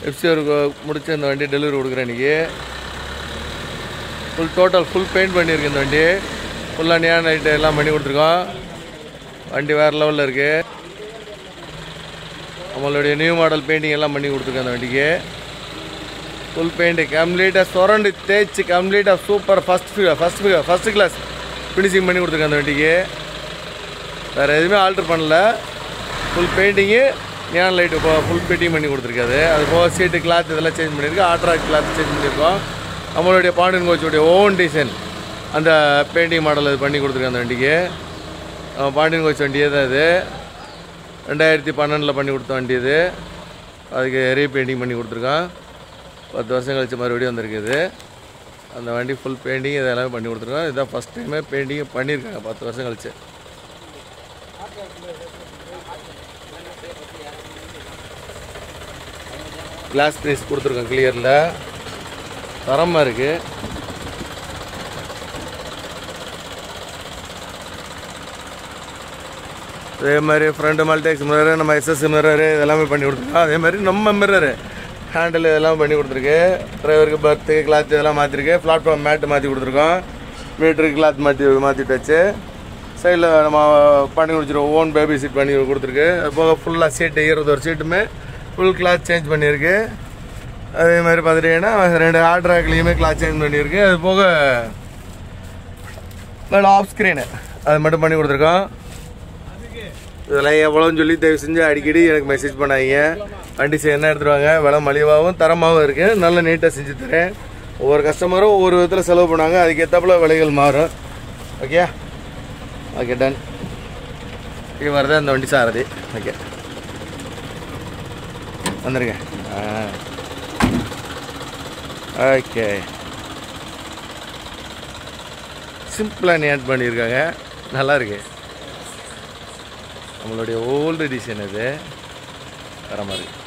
எஃப்சிஆருக்கு முடிச்சு இந்த வண்டி டெலிவரி கொடுக்குறேன் இன்றைக்கி ஃபுல் டோட்டல் ஃபுல் பெயிண்ட் பண்ணியிருக்கு இந்த வண்டி ஃபுல்லாக நியான் லைட்டு எல்லாம் பண்ணி கொடுத்துருக்கோம் வண்டி வேறு லெவலில் இருக்குது நம்மளுடைய நியூ மாடல் பெயிண்டிங் எல்லாம் பண்ணி கொடுத்துருக்கோம் அந்த வண்டிக்கு ஃபுல் பெயிண்ட்டு கம்ப்ளீட்டாக சுரண்டு தேய்ச்சி கம்ப்ளீட்டாக super first first first class finishing பண்ணி கொடுத்துருக்கேன் அந்த வண்டிக்கு வேறு எதுவுமே ஆல்ட்ரு பண்ணல ஃபுல் பெயிண்டிங்கு நியான் லைட்டு இப்போ ஃபுல் பெயிண்டிங் பண்ணி கொடுத்துருக்காது அது போக சீட்டு கிளாத் இதெல்லாம் சேஞ்ச் பண்ணியிருக்கு ஆட்ராக் கிளாத் சேஞ்ச் பண்ணியிருக்கோம் நம்மளுடைய பாண்டியன் கோச்சுடைய ஓன் டிசைன் அந்த பெயிண்டிங் மாடல் இது பண்ணி கொடுத்துருக்கேன் அந்த வண்டிக்கு நம்ம பாண்டியன் கோச் வண்டியே தான் இது ரெண்டாயிரத்தி பன்னெண்டில் பண்ணி கொடுத்த வண்டி இது அதுக்கு ரீபெயிண்டிங் பண்ணி கொடுத்துருக்கோம் பத்து வருஷம் கழிச்சு மறுபடியும் வந்திருக்குது அந்த வண்டி ஃபுல் பெயிண்டிங் இதெல்லாமே பண்ணி கொடுத்துருக்கோம் இதுதான் ஃபஸ்ட் டைமே பெயிண்டிங் பண்ணியிருக்காங்க பத்து வருஷம் கழிச்சு கிளாஸ் பீஸ் கொடுத்துருக்கோம் கிளியரில் தரமாக இருக்குது அதே மாதிரி ஃப்ரண்ட் மல்டெக்ஸ் மிரரு நம்ம எஸ்எஸ் மிரரு இதெல்லாமே பண்ணி கொடுத்துருக்கோம் அதே மாதிரி நம்ம மிரரு ஹேண்டில் இதெல்லாம் பண்ணி கொடுத்துருக்கு டிரைவருக்கு பர்த்து கிளாத் இதெல்லாம் மாற்றிருக்கு பிளாட்ஃபார்ம் மேட்டு மாற்றி கொடுத்துருக்கோம் மீட்டருக்கு கிளாத் மாற்றி மாற்றிட்டாச்சு சைடில் நம்ம பண்ணி கொடுத்துருவோம் ஓன் பேபி சீட் பண்ணி கொடுத்துருக்கு அது போக ஃபுல்லாக சீட்டு இருபது ஒரு சீட்டுமே ஃபுல் கிளாத் சேஞ்ச் பண்ணியிருக்கு அதே மாதிரி பார்த்துட்டிங்கன்னா ரெண்டு ஆட்ராக்லேயுமே கிளாத் சேஞ்ச் பண்ணியிருக்கு அது போக மேலே ஆஃப் ஸ்க்ரீனு அது மட்டும் பண்ணி கொடுத்துருக்கோம் இதெல்லாம் எவ்வளோன்னு சொல்லி தயவு செஞ்சு அடிக்கடி எனக்கு மெசேஜ் பண்ணாதீங்க வண்டி என்ன எடுத்துருவாங்க விலை மலிவாகவும் தரமாகவும் இருக்குது நல்ல நீட்டாக செஞ்சு தரேன் ஒவ்வொரு கஸ்டமரும் ஒவ்வொரு விதத்தில் செலவு பண்ணாங்க அதுக்கேற்றப்பல விலைகள் மாறும் ஓகே ஓகே டன் இவர் தான் இந்த வண்டி சாரதி ஓகே வந்துருங்க ஆ ஓகே சிம்பிளாக நேட் பண்ணியிருக்காங்க நல்லா இருக்கு நம்மளுடைய ஓல்டு டிசைன் இது வர மாதிரி